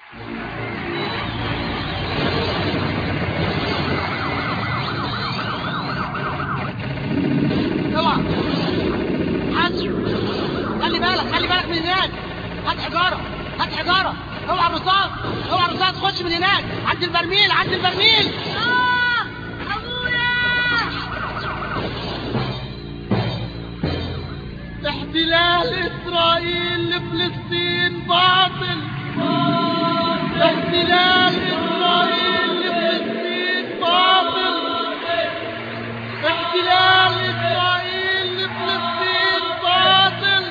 اوعى حد خلي بالك خلي بالك من هناك هات حجاره هات حجاره اوعى الرصاص اوعى الرصاص خش من هناك عند البرميل عند البرميل آه أبويا احتلال اسرائيل لفلسطين باطل احتلال اسرائيل لفلسطين باطل احتلال اسرائيل لفلسطين باطل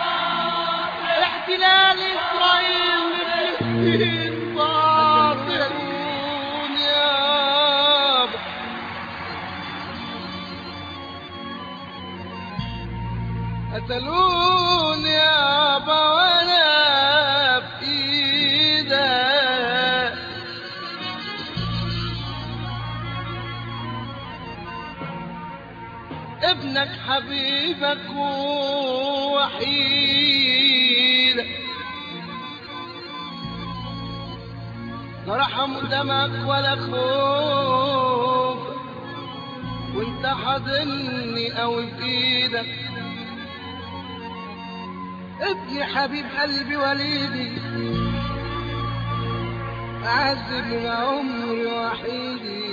احتلال اسرائيل لفلسطين باطل يابا قتلوني يابا وانا في ايدك ابنك حبيبك وحيدك لا رحم دمك ولا خوف وانت حاضني قوي في ايدك ابني حبيب قلبي وليدي أعز من عمري وحيدي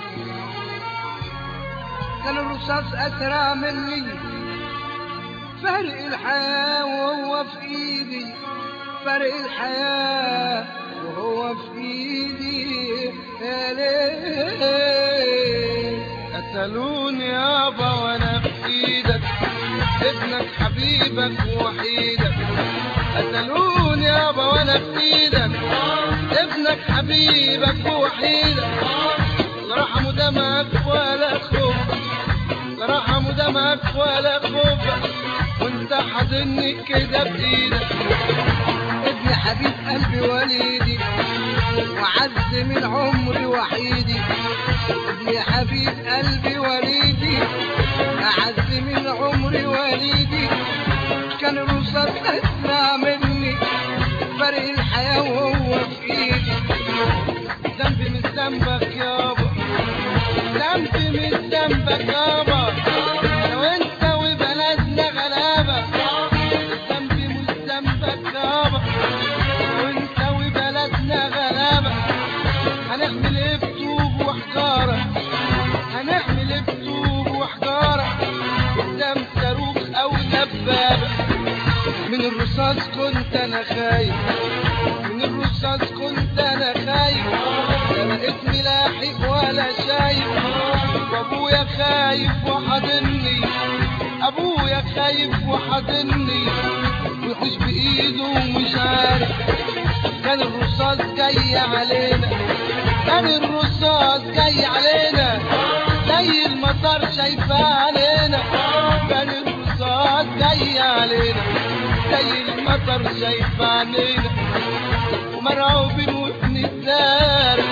كان الرصاص أسرع مني فارق الحياة وهو في إيدي فارق الحياة وهو في إيدي يا ليل قتلوني يابا وأنا في إيدك ابنك حبيبك وحيدك قتلوني يابا وانا في ايدك ابنك حبيبك وحيدك لا رحم دمك ولا خوف لا رحم دمك ولا خوف وانت حاضني كده بايدك ابن حبيب قلبي وليدي وعز من عمري وحيدي ابن حبيب قلبي وليدي أعز من عمري وليدي كان الرصاص أسمع مني فرق الحياة وهو في إيدي ذنبي مش ذنبك يابا ذنبي مش ذنبك يابا أنا وأنت وبلدنا غلابة ذنبي مش ذنبك يابا وأنت وبلدنا غلابة هنعمل إيه بطوب وحجارة هنعمل إيه بطوب وحجارة قدام صاروخ أو دبابة من الرصاص كنت أنا خايف من الرصاص كنت أنا خايف لا لقيت ملاحق ولا شايف وأبويا خايف وحاضني أبويا خايف وحاضني ويحوش بإيده ومش عارف كان الرصاص جاي علينا كان الرصاص جاي علينا زي المطر شايفاه علينا كان الرصاص جاي علينا زي المطر شايفاه علينا ومرعوبين وابن الدار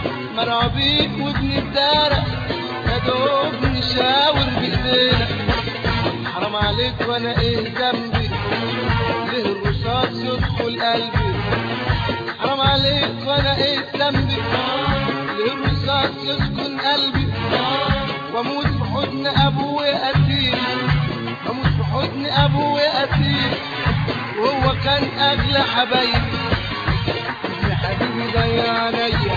مرعوبين وابن الدار يا دوب نشاور بايدينا حرام عليك وانا ايه ذنبي ليه الرصاص يدخل قلبي حرام عليك وانا ايه ذنبي ليه الرصاص يسكن قلبي واموت في حضن ابويا قتيل اموت في حضن ابويا قتيل وهو كان اغلى حبايبي ابن حبيبي ضيع عليا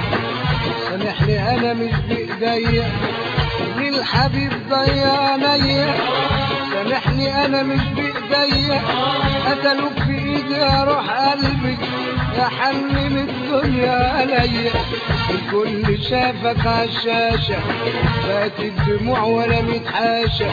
سامحني انا مش بايديا ابن الحبيب ضيع عليا سامحني انا مش بايديا قتلوك في ايدي اروح قلبي يا حنن الدنيا عليا الكل شافك عالشاشة فات الدموع ولا متحاشة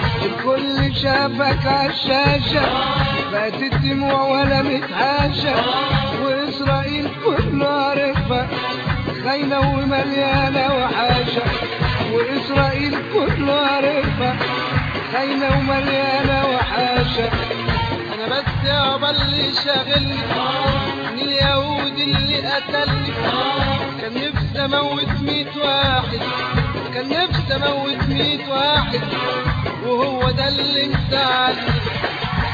الكل شافك عالشاشة فات الدموع ولا متحاشة وإسرائيل كله عارفها خاينة ومليانة وحاشة وإسرائيل كله عارفها خاينة ومليانة وحاشة أنا بس يابا اللي شاغلني إن اليهود اللي قتلني كان نفسي أموت ميت واحد كان نفسي أموت ميت واحد وهو ده اللي مساعدني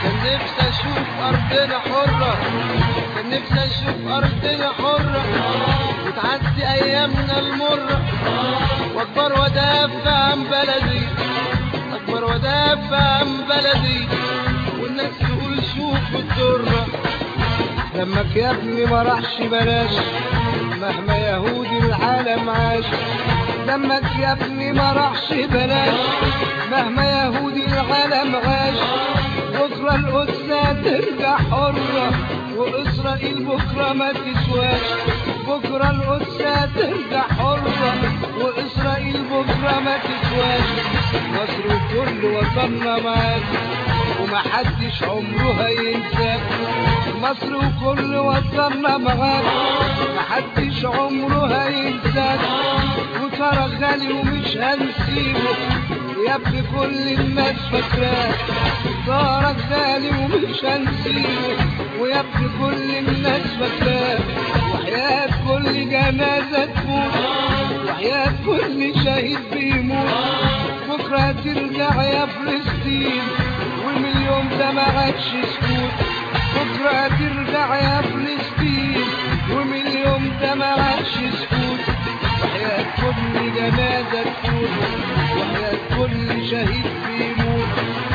كان نفسي اشوف ارضنا حرة كان نفسي اشوف ارضنا حرة وتعدي ايامنا المرة واكبر وادافع عن بلدي اكبر وادافع عن بلدي والناس تقول شوف الدرة دمك يا ابني ما راحش بلاش مهما يهودي العالم عاش دمك يا ابني ما راحش بلاش مهما يهودي العالم عاش بكرة القدس ترجع حرة وإسرائيل بكرة ما تسواش بكرة القدس ترجع حرة وإسرائيل بكرة ما تسواش مصر وكل وطننا معاك ومحدش عمره هينساك مصر وكل وطننا معاك محدش عمره هينساك وترى غالي ومش هنسيبه يا ابني كل الناس فاكراك صارك غالي ومش هنسيبه ويا ابني كل الناس فاكراك وحياة كل جنازة تفوت وحياة كل شهيد بيموت بكرة ترجع يا فلسطين ومن اليوم ده ما عادش سكوت بكرة ترجع يا فلسطين ومن اليوم ده ما عادش سكوت وحياة كل جنازة تفوت وحياة كل شهيد بيموت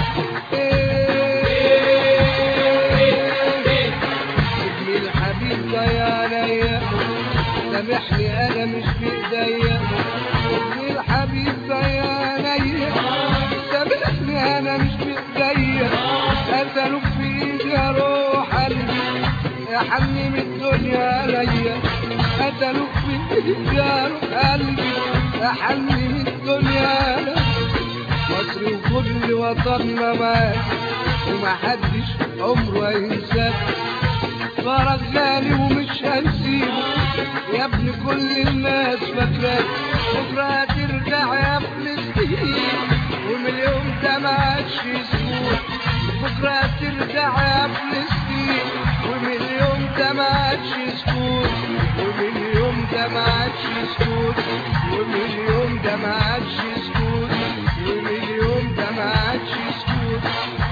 ابني الحبيب ضيع عليا سامحني انا مش بايديا ابني الحبيب ضيع عليا سامحني انا مش بايديا قتلوك في ايدي يا روح قلبي يا حني الدنيا عليا قتلوك في ايدي يا روح قلبي يا حني الدنيا عليا مصر وكل وطننا معاك ومحدش عمره هينساك فرج غالي ومش هنسيبه يا ابن كل الناس فاكراك بكره هترجع يا فلسطين ومن اليوم ده ما عادش يسكوت بكره هترجع يا فلسطين ومن اليوم ده ما عادش يسكوت ومن اليوم ده ما عادش يسكوت ومن اليوم ده ما عادش يسكوت ومن اليوم ده ما عادش يسكوت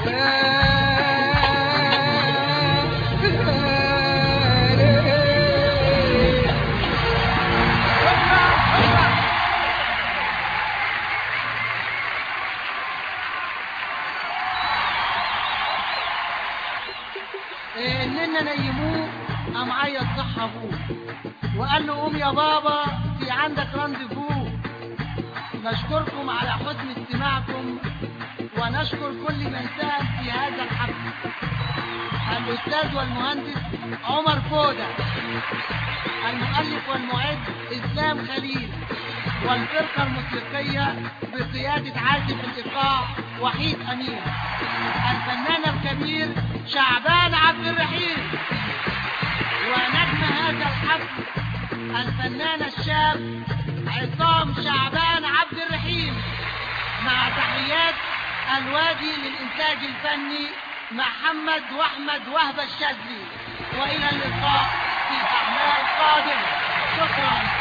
إيه، اننا نيموه قام عيط صح ابوه وقال له قوم يا بابا في عندك رانديفو نشكركم على حسن استماعكم ونشكر كل من ساهم في هذا الحفل الاستاذ والمهندس عمر فوده المؤلف والمعد اسلام خليل والفرقه الموسيقيه بقياده عازف الايقاع وحيد امين الفنان الكبير شعبان عبد الرحيم ونجم هذا الحفل الفنان الشاب عصام شعبان عبد الرحيم مع تحيات الوادي للإنتاج الفني محمد واحمد وهبة الشاذلي وإلى اللقاء في أعمال قادمة شكرا